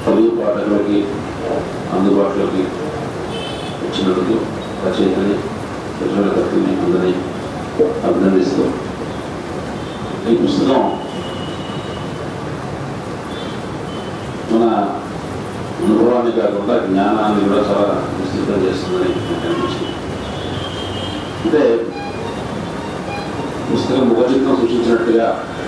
తెలుగు పాఠకులకి అందుబాటులోకి వచ్చినందుకు రచయితని ప్రచురణకర్తని అందరినీ అభినందిస్తూ ఈ పుస్తకం మన అనుభవాన్ని కాకుండా జ్ఞానాన్ని కూడా చాలా విస్తృతం చేస్తుందని నాకు అనిపించింది అంటే పుస్తకం ముఖచిత్రం సూచించినట్టుగా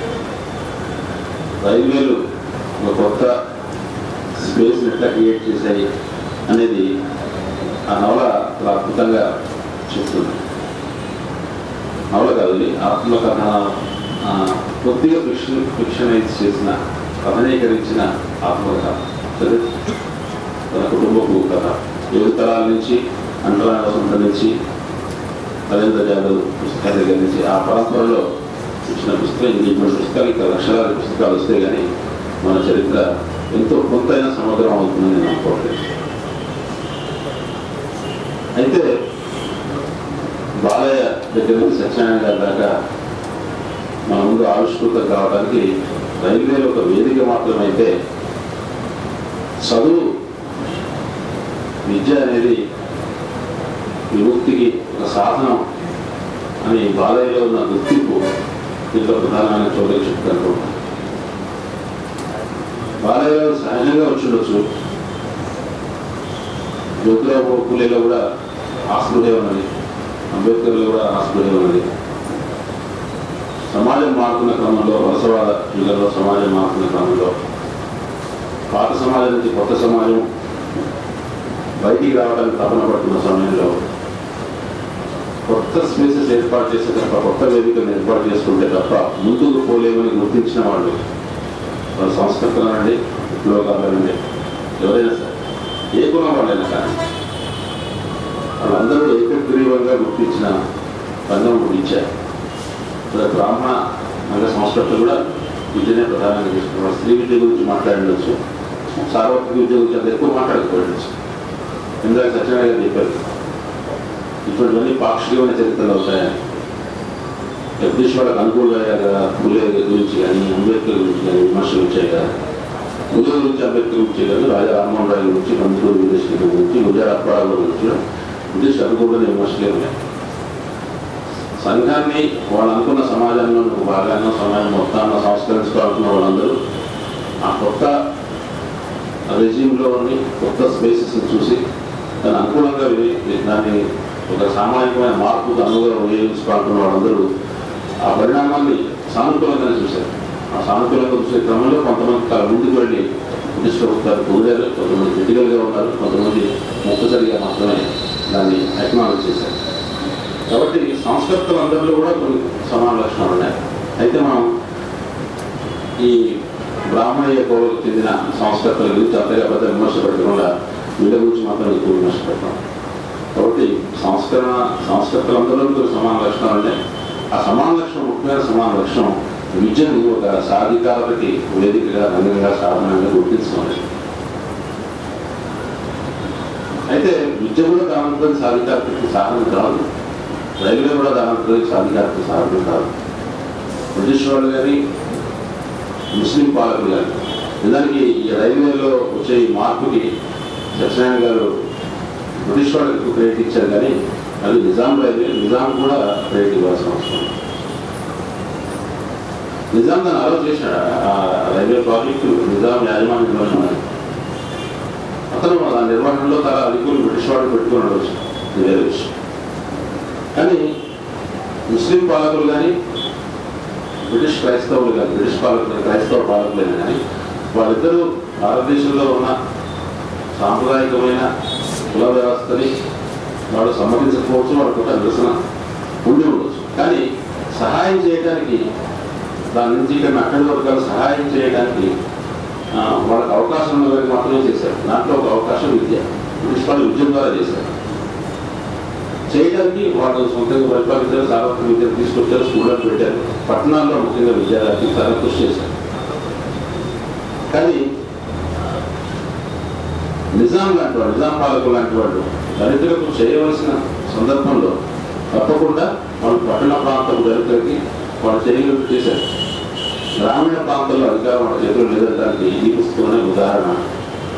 రైల్వేలు ఒక కొత్త స్పేస్ ఎట్లా క్రియేట్ చేశాయి అనేది ఆ నవల చాలా అద్భుతంగా చెప్తుంది నవల కాదు ఇది ఆత్మకథ ఆ, కొద్దిగా ఫిక్షన్ ఫిక్షనైజ్ చేసిన కథనీకరించిన ఆత్మకథ సరే తన కుటుంబపు కథ ఏడు తరాల నుంచి అంటరాని వసంత నుంచి నరేంద్ర జాదవ్ పుస్తకాల దగ్గర నుంచి ఆ పరంపరలో ఇచ్చిన పుస్తకం ఇంక ఇప్పుడు పుస్తకాలు ఇంకా లక్షలాది పుస్తకాలు వస్తే కానీ మన చరిత్ర ఎంతో కొంతైనా సమగ్రం అవుతుందని నేను అనుకోవట్లేదు అయితే బాలయ్య దగ్గర నుంచి సత్యనారాయణ గారి దాకా మన ముందు ఆవిష్కృతం కావడానికి రైల్వేలో ఒక వేదిక మాత్రమైతే చదువు విద్య అనేది విముక్తికి ఒక సాధనం అని బాలయ్యలో ఉన్న గుర్తింపు దీంట్లో ప్రధానమైన చోటు చెప్తాను బాలయ్యలో సహజంగా వచ్చిండొచ్చు జ్యోతిరావు పూలేలో కూడా ఆస్పృడే ఉన్నది అంబేద్కర్లో కూడా ఆస్పృడే ఉన్నది సమాజం మారుతున్న క్రమంలో వలసవాద యుగంలో సమాజం మారుతున్న క్రమంలో పాత సమాజం నుంచి కొత్త సమాజం బయటికి రావడానికి తపన పడుతున్న సమయంలో కొత్త స్పేసెస్ ఏర్పాటు చేసే తప్ప కొత్త వేదికలను ఏర్పాటు చేసుకుంటే తప్ప ముందుకు పోలేమని గుర్తించిన వాళ్ళు వాళ్ళ సంస్కృతులనండి విప్లవకారులనండి ఎవరైనా సరే ఏ కులం వాళ్ళైనా కానీ వాళ్ళందరూ ఏకగ్రీవంగా గుర్తించిన రంగం గురించారు ఇక్కడ బ్రాహ్మణ రంగ సంస్కృతులు కూడా విద్యనే ప్రధానంగా తీసుకున్నారు స్త్రీ విద్య గురించి మాట్లాడవచ్చు సార్వత్రిక విద్య గురించి అంత ఎక్కువ మాట్లాడకపోవచ్చు ఇందాక సత్యనారాయణ గారు చెప్పారు ఇటువంటివన్నీ పాక్షికమైన చరిత్రలు అవుతాయని బ్రిటిష్ వాళ్ళకి అనుకూలంగా కదా పూలే గురించి కానీ అంబేద్కర్ గురించి కానీ విమర్శలు వచ్చాయి కదా పూలే గురించి అంబేద్కర్ గురించి కానీ రాజా రామ్మోహన్ రాయ్ గురించి బంధువులు విదేశీ గురించి గుజరాత్ అప్పారావు గురించి కూడా బ్రిటిష్ అనుకూలమైన విమర్శలే ఉన్నాయి సంఘాన్ని వాళ్ళు అనుకున్న సమాజంలో నువ్వు బాగానో సమాజం మొత్తాన్ని సంస్కరించుకోవాలనుకున్న వాళ్ళందరూ ఆ కొత్త రెజ్యూమ్లోని కొత్త స్పేసెస్ చూసి దాని అనుకూలంగా వి- దాన్ని ఒక సామాజికమైన మార్పుకు అనుగుణంగా వినియోగించుకోవాలనుకున్న వాళ్ళందరూ ఆ పరిణామాన్ని సానుకూలంగానే చూశారు ఆ సానుకూలంగా చూసే క్రమంలో కొంతమంది చాలా ముందుకు వెళ్ళి బ్రిటిష్ ప్రభుత్వాలు పొగిడారు కొంతమంది క్రిటికల్గా ఉన్నారు కొంతమంది ముక్కసరిగా మాత్రమే దాన్ని అక్నాలజ్ చేశారు కాబట్టి సంస్కృతులందరిలో కూడా కొన్ని సమాన లక్షణాలు ఉన్నాయి అయితే మనం ఈ బ్రాహ్మణీయ కోవకు చెందిన సంస్కృతుల గురించి అంతగా పెద్ద విమర్శ పెట్టకుండా వీళ్ళ గురించి మాత్రం ఎక్కువ విమర్శ పెట్టాం కాబట్టి సంస్కరణ సంస్కృతులందరిలో కొన్ని సమాన లక్షణాలు ఉన్నాయి ఆ సమాన లక్షణం ముఖ్యమైన సమాన లక్షణం విద్యను ఒక సాధికారతకి వేదికగా రంగంగా సాధనంగా గుర్తించుకోవాలి అయితే విద్య కూడా దానంతరం సాధికారతకి సాధనం కాదు రైల్వే కూడా దానంతరం సాధికారత సాధనం కాదు బ్రిటిష్ వాళ్ళు కానీ ముస్లిం పాలకులు కానీ నిజానికి ఈ రైల్వేలో వచ్చే ఈ మార్పుకి సత్యనారాయణ గారు బ్రిటిష్ వాళ్ళకి ఎక్కువ క్రెడిట్ ఇచ్చారు కానీ అది నిజాం రైల్వే నిజాం కూడా క్రెడిట్ ఇవ్వాల్సిన అవసరం ఉంది. నిజాం దాన్ని అలౌ చేశాడు ఆ రైల్వే ప్రాజెక్టు నిజాం యాజమాన్యంలోనే ఉన్నది అతను ఆ నిర్వహణలో తన అధికులు బ్రిటిష్ వాళ్ళు పెట్టుకుని ఉండవచ్చు ఇది వేరే విషయం కానీ ముస్లిం పాలకులు కానీ బ్రిటిష్ క్రైస్తవులు కానీ బ్రిటిష్ పాలకులు క్రైస్తవ పాలకులైనా కానీ వాళ్ళిద్దరూ భారతదేశంలో ఉన్న సాంప్రదాయకమైన కుల వ్యవస్థని వాళ్ళు సమ్మతించకపోవచ్చు వాళ్ళ ఒక నిరసన ఉండి ఉండొచ్చు కానీ సహాయం చేయడానికి దాని నుంచి ఇక్కడ అక్కడి వర్గాలు సహాయం చేయడానికి ఆ, వాళ్ళకి అవకాశం ఉన్న వారికి మాత్రమే చేశారు దాంట్లో ఒక అవకాశం విద్య బ్రిటిష్ వాళ్ళు విద్య ద్వారా చేశారు చేయడానికి వాళ్ళు సొంతంగా పరిపాలించారు సార్వత్రిక విద్య తీసుకొచ్చారు స్కూళ్ళకు పెట్టారు పట్టణాల్లో ముఖ్యంగా విద్యార్థి చాలా కృషి చేశారు కానీ నిజాం లాంటి వాడు నిజాం పాలకులు లాంటి వాడు దళితులకు చేయవలసిన సందర్భంలో తప్పకుండా వాళ్ళు పట్టణ ప్రాంతం దళితులకి వాళ్ళు చేయగలిగి చేశారు గ్రామీణ ప్రాంతాల్లో అధికారం వాళ్ళ చేతులు లేదనడానికి ఈ పుస్తకం అనే ఉదాహరణ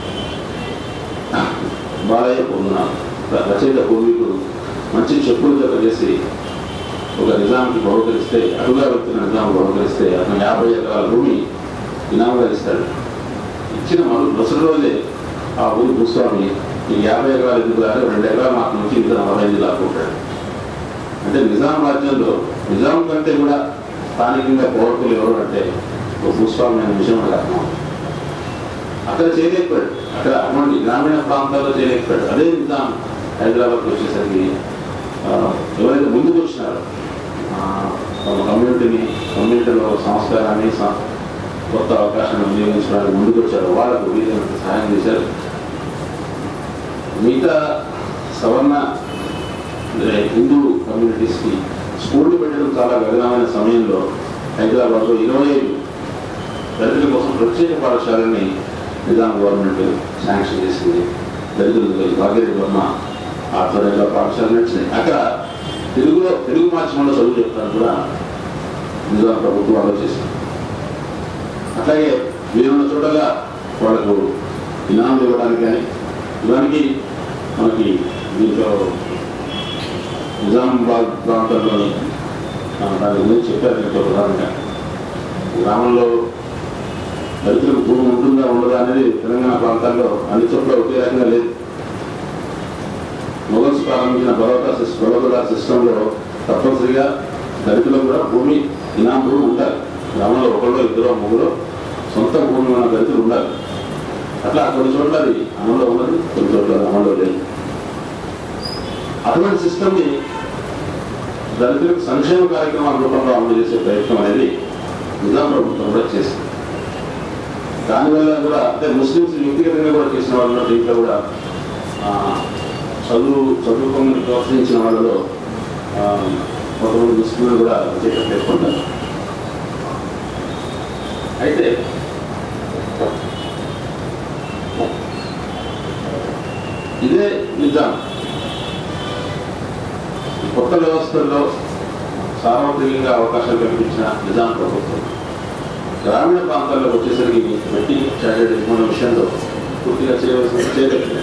బాలయ్య పొందున రచయిత పూర్వీకుడు మంచి చెప్పులు జత చేసి ఒక నిజాంకి బహుకరిస్తే అటుగా వెళ్తున్న నిజాం బహుకరిస్తే అతను యాభై ఎకరాల భూమి ఇనాముగా ఇస్తాడు ఇచ్చిన మరు మరుసటి రోజే ఆ ఊరి భూస్వామి ఈ యాభై ఎకరాలు ఎందుకు రాదు రెండు ఎకరాలు మాకు నుంచి ఇంత నలభై ఐదు లాక్కుంటాడు అంటే నిజాం రాజ్యంలో నిజాం కంటే కూడా స్థానికంగా పౌరకులు ఎవరు అంటే ఒక భూస్వామి అనే విషయం మనకు అర్థం అక్కడ చేయలేకపోయాడు అక్కడ అటువంటి గ్రామీణ ప్రాంతాల్లో చేయలేకపోయాడు అదే నిజాం హైదరాబాద్కి వచ్చేసరికి ఆ, ఎవరైతే ముందుకు వచ్చినారో ఆ, తమ కమ్యూనిటీని కమ్యూనిటీలో సంస్కారాన్ని సం- కొత్త అవకాశాన్ని వినియోగించడానికి ముందుకు వచ్చారు వాళ్ళకు వీలైనంత సహాయం చేశారు మిగతా సవర్ణ అంటే హిందూ కమ్యూనిటీస్కి స్కూళ్ళు పెట్టడం చాలా గగనమైన సమయంలో హైదరాబాద్లో ఇరవై ఐదు దళితుల కోసం ప్రత్యేక పాఠశాలని నిజాం గవర్నమెంట్ శాంక్షన్ చేసింది దళితులకు భాగ్యరెడ్డి వర్మ ఆధ్వర్యంలో పాఠశాల నడిచినాయి అక్కడ తెలుగులో తెలుగు మాధ్యమంలో చదువు చెప్తాను కూడా నిజాం ప్రభుత్వం ఆలోచిస్తుంది అట్లాగే వీరున్న చోటగా వాళ్ళకు ఇనాములు ఇవ్వడానికి కానీ ఇవన్నీ మనకి దీంట్లో నిజామాబాద్ ప్రాంతంలోని ఆ, దాని గురించి చెప్పారు మీకు ఉదాహరణగా గ్రామంలో దళితులకు భూమి ఉంటుందా ఉండదా అనేది తెలంగాణ ప్రాంతాల్లో అన్ని చోట్ల ఒకే రకంగా లేదు మొఘల్స్ ప్రారంభించిన బరోదా సిస్ బరోదా సిస్టంలో తప్పనిసరిగా దళితులకు కూడా భూమి ఇనాం భూమి ఉండాలి గ్రామంలో ఒకళ్ళు ఇద్దరు ముగ్గురు సొంత భూమి ఉన్న దళితులు ఉండాలి అట్లా కొన్ని చోట్ల అది అమల్లో ఉన్నది కొన్ని చోట్ల అది అమల్లో లేదు అటువంటి సిస్టమ్ని దళితులకు సంక్షేమ కార్యక్రమాల రూపంలో అమలు చేసే ప్రయత్నం అనేది నిజాం ప్రభుత్వం కూడా చేసింది దానివల్ల కూడా అంటే ముస్లిమ్స్ వ్యక్తిగతంగా కూడా చేసిన వాళ్ళు దీంట్లో కూడా ఆ, చదువు చదువుకోమని ప్రోత్సహించిన వాళ్ళలో ఆ, కొంతమంది ముస్లింలు కూడా విజయం పేర్కొంటారు అయితే ఇదే నిజాం ఈ కొత్త వ్యవస్థల్లో సార్వత్రికంగా అవకాశాలు కల్పించిన నిజాం ప్రభుత్వం గ్రామీణ ప్రాంతాల్లోకి వచ్చేసరికి వెట్టి చార్టెడ్ ఎగ్జామ్ విషయంలో పూర్తిగా చేయవలసిన చేయలేదు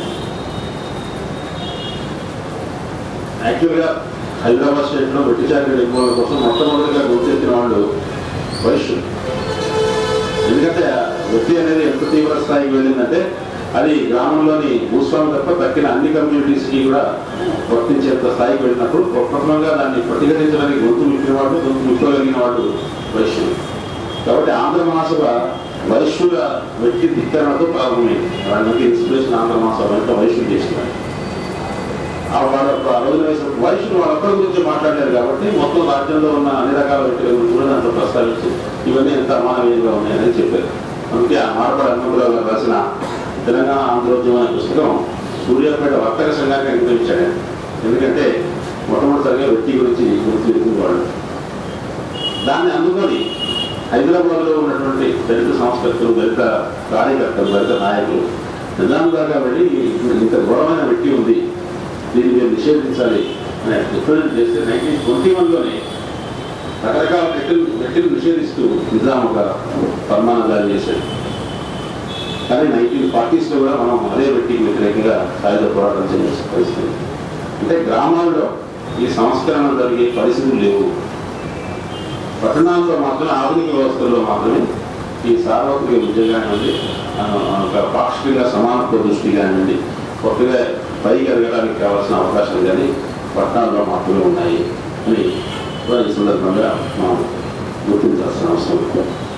యాక్చువల్గా హైదరాబాద్ స్టేట్లో వెట్టి చార్టెడ్ ఎగ్జామ్ల కోసం మొట్టమొదటిగా గుర్తెత్తిన వాళ్ళు వైశ్యులు ఎందుకంటే వెట్టి అనేది ఎంత తీవ్ర స్థాయికి వెళ్ళిందంటే అది గ్రామంలోని భూస్వామి తప్ప తక్కిన అన్ని కమ్యూనిటీస్కి కూడా వర్తించేంత స్థాయికి వెళ్ళినప్పుడు ప్రప్రథమంగా దాన్ని ప్రతిఘటించడానికి గొంతు మిట్టిన వాళ్ళు గొంతు మిట్టుకోగలిగిన వాళ్ళు వైశ్యులు కాబట్టి ఆంధ్ర మహాసభ వైశ్యుల వ్యక్తి ధిక్కరణతో ప్రారంభమైంది వాళ్ళకి ఇన్స్పిరేషన్ ఆంధ్ర మహాసభ అంటే వైశ్యులు చేసినారు ఆ వాళ్ళ ఆ రోజున వేసిన వైశ్యులు వాళ్ళొక్కరి గురించి మాట్లాడారు కాబట్టి మొత్తం రాజ్యంలో ఉన్న అన్ని రకాల వ్యక్తుల గురించి కూడా దాంట్లో ప్రస్తావించి ఇవన్నీ ఎంత అమానవీయంగా ఉన్నాయని చెప్పారు అందుకే ఆ మార్పడ అన్నపురావు గారు రాసిన తెలంగాణ ఆంధ్రోద్యమం అనే పుస్తకం సూర్యాపేట వర్తక సంఘానికి అంకితమించాడు ఆయన. ఎందుకంటే మొట్టమొదటిసారిగా వ్యక్తి గురించి గుర్తు వాళ్ళు దాన్ని అందుకొని హైదరాబాద్లో ఉన్నటువంటి దళిత సంస్కర్తలు దళిత కార్యకర్తలు దళిత నాయకులు నిజాం దాకా వెళ్ళి ఇంత ఘోరమైన వ్యక్తి ఉంది దీన్ని మీరు నిషేధించాలి అని రిప్రజెంట్ చేస్తే నైన్టీన్ ట్వంటీ వన్లోనే రకరకాల వ్యక్తులు వ్యక్తులు నిషేధిస్తూ నిజాం ఒక ఫర్మానం జారీ చేశాడు కానీ నైన్టీన్ ఫార్టీస్లో కూడా మనం అదే వ్యక్తికి వ్యతిరేకంగా సాయుధ పోరాటం చేయాల్సిన పరిస్థితి అంటే గ్రామాల్లో ఈ సంస్కరణ జరిగే పరిస్థితులు లేవు పట్టణాల్లో మాత్రం ఆధునిక వ్యవస్థల్లో మాత్రమే ఈ సార్వత్రిక విద్య కానివ్వండి ఆ, ఒక పాక్షికంగా సమానత్వ దృష్టి కానివ్వండి కొత్తగా పైకి ఎదగడానికి కావాల్సిన అవకాశాలు కానీ పట్టణాల్లో మాత్రమే ఉన్నాయి అని కూడా ఈ సందర్భంగా మనం గుర్తించాల్సిన అవసరం ఉంది